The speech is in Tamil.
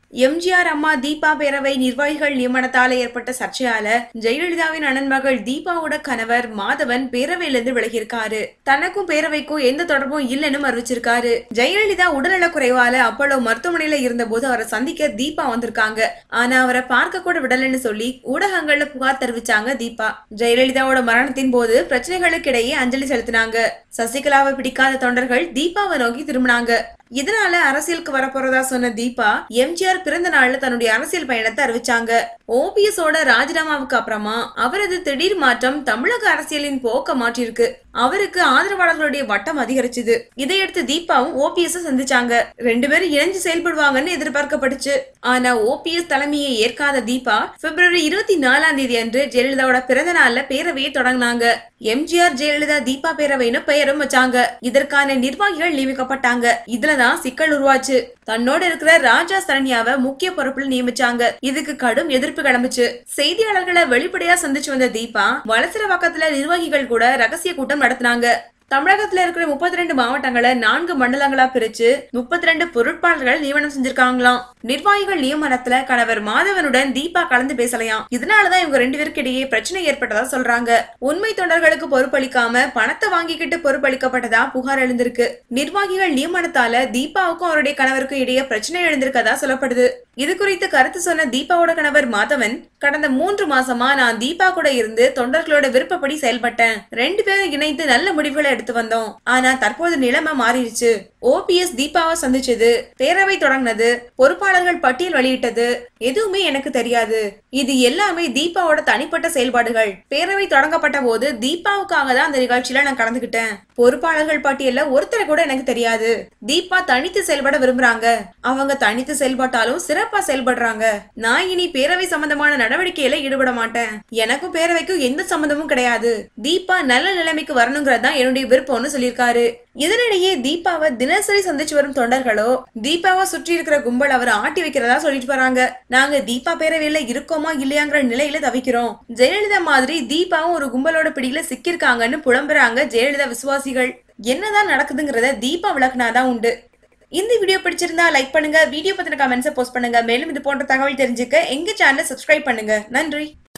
எம்ஜிஆர் அம்மா தீபா பேரவை நிர்வாகிகள் நியமனத்தால ஏற்பட்ட சர்ச்சையால ஜெயலலிதாவின் அண்ணன் மகள் தீபாவோட கணவர் மாதவன் பேரவையிலிருந்து விலகியிருக்காரு தனக்கும் பேரவைக்கும் எந்த தொடர்பும் இல்லைன்னு அறிவிச்சிருக்காரு ஜெயலலிதா உடல்நலக் குறைவால அப்போலோ மருத்துவமனையில இருந்தபோது அவரை சந்திக்க தீபா வந்திருக்காங்க ஆனா அவரை பார்க்க கூட விடலைன்னு சொல்லி ஊடகங்கள்ல புகார் தெரிவிச்சாங்க தீபா ஜெயலலிதாவோட மரணத்தின் போது பிரச்சனைகளுக்கு இடையே அஞ்சலி செலுத்தினாங்க சசிகலாவை பிடிக்காத தொண்டர்கள் தீபாவை நோக்கி திரும்பினாங்க இதனால அரசியலுக்கு வரப்போறதா சொன்ன தீபா எம்ஜிஆர் பிறந்த நாள்ல தன்னுடைய அரசியல் பயணத்தை அறிவிச்சாங்க ஓபிஎஸ் ஓட ராஜினாமாவுக்கு அப்புறமா அவரது திடீர் மாற்றம் தமிழக அரசியலின் போக்க மாற்றிருக்கு அவருக்கு ஆதரவாளர்களுடைய வட்டம் அதிகரிச்சுது இதையடுத்து தீபாவும் ஓபிஎஸ் சந்திச்சாங்க ரெண்டு பேரும் இணைஞ்சு செயல்படுவாங்கன்னு எதிர்பார்க்கப்பட்டுச்சு ஆனா ஓபிஎஸ் தலைமையை ஏற்காத தீபா பிப்ரவரி இருபத்தி நாலாம் தேதி அன்று ஜெயலலிதாவோட பிறந்த நாள்ல பேரவையை தொடங்கினாங்க எம்ஜிஆர் ஜெயலலிதா தீபா பேரவைன்னு பெயரும் வச்சாங்க இதற்கான நிர்வாகிகள் நியமிக்கப்பட்டாங்க இதுலதான் சிக்கல் உருவாச்சு தன்னோட இருக்கிற ராஜா சரண்யாவை முக்கிய பொறுப்பில் நியமிச்சாங்க இதுக்கு கடும் எதிர்ப்பு கிளம்புச்சு செய்தியாளர்களை வெளிப்படையா சந்திச்சு வந்த தீபா வளசரவாக்கத்துல நிர்வாகிகள் கூட ரகசிய கூட்டம் நடத்தினாங்க தமிழகத்துல இருக்கிற முப்பத்தி ரெண்டு மாவட்டங்களை நான்கு மண்டலங்களா பிரிச்சு முப்பத்தி ரெண்டு பொருட்பாளர்கள் நியமனம் செஞ்சிருக்காங்களாம் நிர்வாகிகள் நியமனத்துல கணவர் மாதவனுடன் தீபா கலந்து பேசலையாம் இதனாலதான் இவங்க ரெண்டு பேருக்கு இடையே பிரச்சனை ஏற்பட்டதா சொல்றாங்க உண்மை தொண்டர்களுக்கு பொறுப்பளிக்காம பணத்தை வாங்கிக்கிட்டு பொறுப்பளிக்கப்பட்டதா புகார் எழுந்திருக்கு நிர்வாகிகள் நியமனத்தால தீபாவுக்கும் அவருடைய கணவருக்கும் இடையே பிரச்சனை எழுந்திருக்கதா சொல்லப்படுது இது குறித்து கருத்து சொன்ன தீபாவோட கணவர் மாதவன் கடந்த மூன்று மாசமா நான் தீபா கூட இருந்து தொண்டர்களோட விருப்பப்படி செயல்பட்டேன் ரெண்டு பேரும் இணைந்து நல்ல முடிவுகளை எடுத்து வந்தோம் ஆனா தற்போது நிலைமை மாறிடுச்சு ஓபிஎஸ் தீபாவை சந்திச்சது பேரவை தொடங்கினது பொறுப்பாளர்கள் பட்டியல் வெளியிட்டது எதுவுமே எனக்கு தெரியாது இது எல்லாமே தீபாவோட தனிப்பட்ட செயல்பாடுகள் பேரவை தொடங்கப்பட்ட போது தீபாவுக்காக தான் அந்த நிகழ்ச்சியில நான் கலந்துகிட்டேன் பொறுப்பாளர்கள் பட்டியல்ல ஒருத்தரை கூட எனக்கு தெரியாது தீபா தனித்து செயல்பட விரும்புறாங்க அவங்க தனித்து செயல்பட்டாலும் சிறப்பா செயல்படுறாங்க நான் இனி பேரவை சம்பந்தமான நடவடிக்கையில ஈடுபட மாட்டேன் எனக்கும் பேரவைக்கும் எந்த சம்பந்தமும் கிடையாது தீபா நல்ல நிலைமைக்கு வரணுங்கிறது தான் என்னுடைய விருப்பம்னு சொல்லியிருக்காரு இதனிடையே தீபாவை தினசரி சந்திச்சு வரும் தொண்டர்களோ தீபாவை சுற்றி இருக்கிற கும்பல் அவரை ஆட்டி வைக்கிறதா சொல்லிட்டு வராங்க நாங்க தீபா பேரவையில இருக்கோமா இல்லையாங்கிற நிலையில தவிக்கிறோம் ஜெயலலிதா மாதிரி தீபாவும் ஒரு கும்பலோட பிடியில சிக்கியிருக்காங்கன்னு புலம்புறாங்க ஜெயலலிதா விசுவாசிகள் என்னதான் நடக்குதுங்கிறத தீபா விளக்குனாதான் உண்டு இந்த வீடியோ பிடிச்சிருந்தா லைக் பண்ணுங்க வீடியோ பத்தின கமெண்ட்ஸை போஸ்ட் பண்ணுங்க மேலும் இது போன்ற தகவல் தெரிஞ்சுக்க எங்க சேனலை சப்ஸ்கிரைப் பண்ணுங்க நன்றி